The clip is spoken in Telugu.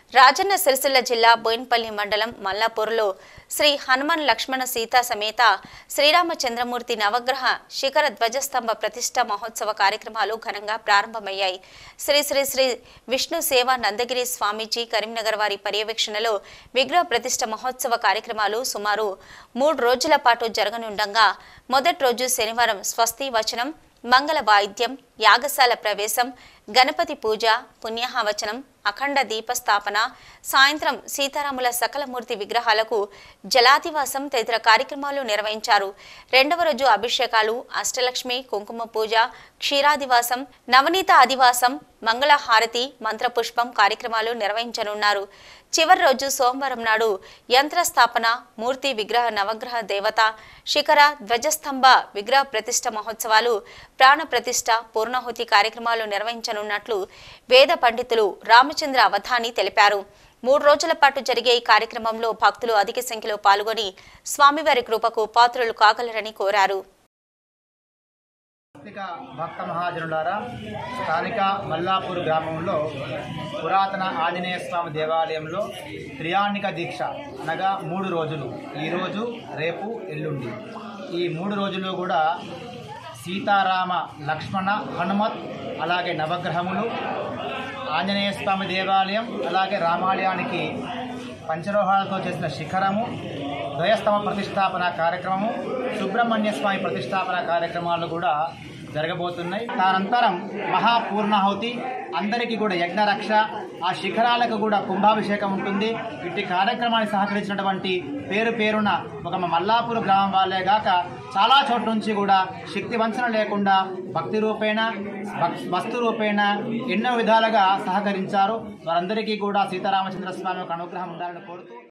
రాజన్న సిరిసిల్ల జిల్లా బోయిన్పల్లి మండలం మల్లాపూర్లో శ్రీ హనుమాన్ లక్ష్మణ సీతా సమేత శ్రీరామచంద్రమూర్తి నవగ్రహ శిఖర ధ్వజస్తంభ ప్రతిష్ట మహోత్సవ కార్యక్రమాలు ఘనంగా ప్రారంభమయ్యాయి శ్రీ శ్రీ శ్రీ విష్ణు సేవ నందగిరి స్వామీజీ కరీంనగర్ వారి పర్యవేక్షణలో విగ్రహ ప్రతిష్ట మహోత్సవ కార్యక్రమాలు సుమారు మూడు రోజుల పాటు జరగనుండగా మొదటి రోజు శనివారం స్వస్తి వచనం మంగళ వాయిద్యం యాగశాల ప్రవేశం గణపతి పూజ పుణ్యాహవచనం అఖండ దీపస్థాపన సాయంత్రం సీతారాముల సకలమూర్తి విగ్రహాలకు జలాదివాసం తదితర కార్యక్రమాలు నిర్వహించారు రెండవ రోజు అభిషేకాలు అష్టలక్ష్మి కుంకుమ పూజ క్షీరాదివాసం నవనీత ఆదివాసం మంగళహారతి మంత్రపుష్పం కార్యక్రమాలు నిర్వహించనున్నారు చివరి రోజు సోమవారం నాడు యంత్రస్థాపన మూర్తి విగ్రహ నవగ్రహ దేవత శిఖర ధ్వజస్తంభ విగ్రహ ప్రతిష్ట మహోత్సవాలు ప్రాణ ప్రతిష్ట పూర్ణాహుతి కార్యక్రమాలు నిర్వహించనున్నట్లు వేద పండితులు రామచంద్ర అవధాని తెలిపారు మూడు రోజుల పాటు జరిగే ఈ కార్యక్రమంలో భక్తులు అధిక సంఖ్యలో పాల్గొని స్వామివారి కృపకు పాత్రులు కాగలరని కోరారు ఆస్తిక భక్త మహాజనులారా స్థానిక మల్లాపూర్ గ్రామంలో పురాతన ఆంజనేయ స్వామి దేవాలయంలో త్రియాణిక దీక్ష అనగా మూడు రోజులు ఈరోజు రేపు ఎల్లుండి ఈ మూడు రోజులు కూడా సీతారామ లక్ష్మణ హనుమత్ అలాగే నవగ్రహములు ఆంజనేయ స్వామి దేవాలయం అలాగే రామాలయానికి పంచరోహాలతో చేసిన శిఖరము ద్వయస్తమ ప్రతిష్టాపన కార్యక్రమము సుబ్రహ్మణ్య స్వామి ప్రతిష్టాపన కార్యక్రమాలు కూడా జరగబోతున్నాయి దానంతరం మహాపూర్ణాహుతి అందరికీ కూడా యజ్ఞరక్ష ఆ శిఖరాలకు కూడా కుంభాభిషేకం ఉంటుంది ఇట్టి కార్యక్రమాన్ని సహకరించినటువంటి పేరు పేరున ఒక మల్లాపూర్ గ్రామం వాళ్ళే గాక చాలా చోట్ల నుంచి కూడా శక్తి వంచన లేకుండా భక్తి రూపేణ భక్- వస్తు రూపేణ ఎన్నో విధాలుగా సహకరించారు వారందరికీ కూడా సీతారామచంద్ర స్వామి యొక్క అనుగ్రహం ఉండాలని కోరుతూ